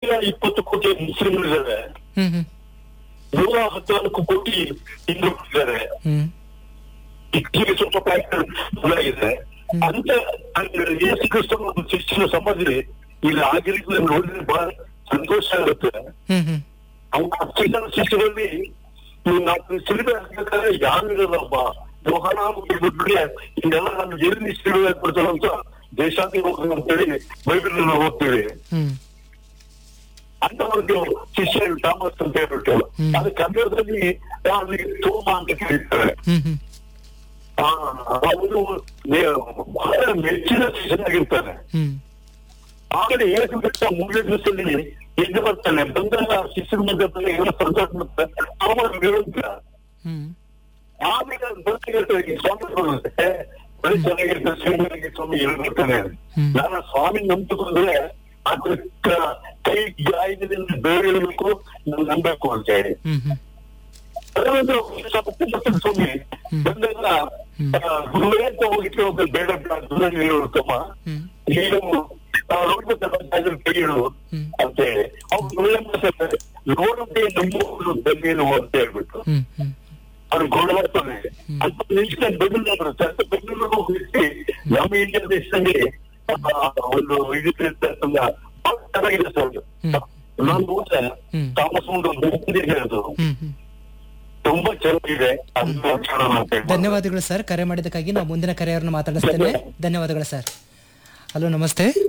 ನೂರ ಇಪ್ಪತ್ತು ಕೋಟಿ ಮುಸ್ಲಿಮರಿದ್ದಾರೆ ಹ್ಮ್ ಹ್ಮ್ ನೂರ ಹದಿನಾಲ್ಕು ಕೋಟಿ ಹಿಂದೂಗಳಿದ್ದಾರೆ ಹ್ಮ್ ಇಟ್ಟಿಗೆ ಸ್ವಲ್ಪ ಪ್ಯಾಟರ್ನ್ ಬದಲಾಗಿದೆ ಅಂತ ಅಂದ್ರೆ ಯೇಸು ಕ್ರಿಸ್ತನ ಒಂದು ಶಿಷ್ಯನ ಸಮಾಜ ಇಲ್ಲಿ ಆಗಿರೋದನ್ನ ನೋಡಿದ್ರೆ ಬಹಳ ಸಂತೋಷ ಆಗುತ್ತೆ ಹ್ಮ್ ಹ್ಮ್ ಅವ್ನ ಶಿಕ್ಷಣ ಶಿಷ್ಯರಲ್ಲಿ ನಾವು ಸಿಡಿಮೆ ಹಾಕ್ಬೇಕಾದ್ರೆ ಯಾರು ಇರೋದಪ್ಪ ಯೋಹಾನ ಬಿಟ್ಬಿಟ್ರೆ ಇದೆಲ್ಲ ನಾನು ಎಲ್ಲಿ ಸಿಡಿಮೆ ಕೊಡ್ತಾರೆ ಅಂತ ದೇಶಾಂತಿ ಹೋಗ್ತೀನಿ ಅಂತೇಳಿ ಬೈಬಲ್ ನಾವು ಹೋಗ್ತೀವಿ ಹ್ಮ್ ಅಂತವರಿಗೆ ಶಿಷ್ಯರು ಥಾಮಸ್ ಅಂತ ಹೇಳ್ಬಿಟ್ಟು ಹ್ಮ್. ಅದು ಕನ್ನಡದಲ್ಲಿ ಅವನಿಗೆ ತೋಮ ಅಂತ ಕರೀತಾರೆ ಹ್ಮ್ ಹ್ಮ್ ಆ, ಅವನು ನೇ- ಬಹಳ ಮೆಚ್ಚಿನ ಶಿಷ್ಯನಾಗಿರ್ತಾನೆ ಹ್ಮ್ ಆಮೇಲೆ ಏಸು ಬಿಟ್ಟ ಮೂರನೇ ದಿವಸದಲ್ಲಿ ಎದ್ದು ಬರ್ತಾನೆ ಬಂದಾಗ ಶಿಷ್ಯನ ಮಧ್ಯದಲ್ಲಿ ಏನೋ ಸಂತೋಷ ಮಾಡ್ತಾರೆ ಅವನ ವಿರುದ್ಧ ಹ್ಮ್ ಆಮೇಲೆ ಬರ್ತಿರ್ತಾರೆ ಸ್ವಾಮಿ ಬರುತ್ತೆ ಬರೀ ಚೆನ್ನಾಗಿರ್ತಾರೆ ಶ್ರೀಮನಿಗೆ ಸ್ವಾಮಿ ಹೇಳ್ಬಿಡ್ತಾನೆ ಹ್ಮ್. ನಾನು ಸ್ವಾಮಿ ನಂಬಿಕೊಂಡ್ರೆ ಅದ್ರ ಕ- ಕೈ ಗಾಯದಿಂದ ಬೇರೆ ಇರಬೇಕು ನಾನು ನಂಬೇಕು ಅಂತ ಹೇಳಿ ಹ್ಮ್ ಹ್ಮ್ ಅದೊಂದು ಮತ್ತೆ ಮತ್ತೆ ಸ್ವಾಮಿ ಬಂದಾಗ ಆ, ಗುರುವೇ ಅಂತ ಹೋಗಿಟ್ಟು ಹೋಗಿ ಬೇಡ ಬೇಡ ದೂರ ಇರುತ್ತಮ್ಮ ಹ್ಮ್ ನೀನು ನೋಡ್ಬೇಕಾದ್ರೆ ಕೈ ಇಡು ಹ್ಮ್. ಅಂತ ಹೇಳಿ ಅವ್ರು ಒಳ್ಳೆ ಮಾತಾಡ್ತಾರೆ ನೋಡದೆ ನಂಬುವುದು ಧನ್ಯನು ಅಂತ ಹೇಳ್ಬಿಟ್ಟು ಹ್ಮ್ ಹ್ಮ್ ಅವ್ರು ಗೊಂಡಾಡ್ತಾನೆ ಅಂತ ನಿಲ್ಸ್ಕೊಂಡು ಬೆಂಗಳೂರು ಬರುತ್ತೆ ಅಂತ ಬೆಂಗಳೂರಿಗೆ ಹೋಗಿ ನಮ್ಮ ಇಂಡಿಯಾ ದೇಶದಲ್ಲಿ ಆ, ಒಂದು ಇದು ಇರ್ತಕ್ಕಂಥ ಬಹಳ ಚೆನ್ನಾಗಿದೆ ಸರ್ ಹ್ಮ್. ನಾನು ನೋಡಿದೆ ಹ್ಮ್. ತಾಮಸ್ ಒಂದು ಮುಂದಿದೆ ಅದು ಹ್ಮ್ ಹ್ಮ್ ತುಂಬಾ ಚೆನ್ನಾಗಿದೆ ಅದನ್ನ ನೋಡ್ಕೊಳ್ಳೋಣ ಅಂತ ಹೇಳಿ. ಧನ್ಯವಾದಗಳು ಸರ್ ಕರೆ ಮಾಡಿದ್ದಕ್ಕಾಗಿ ನಾವು ಮುಂದಿನ ಕರೆಯವರನ್ನು ಮಾತಾಡಿಸ್ತೇನೆ ಧನ್ಯವಾದಗಳು ಸರ್ ಹಲೋ ನಮಸ್ತೆ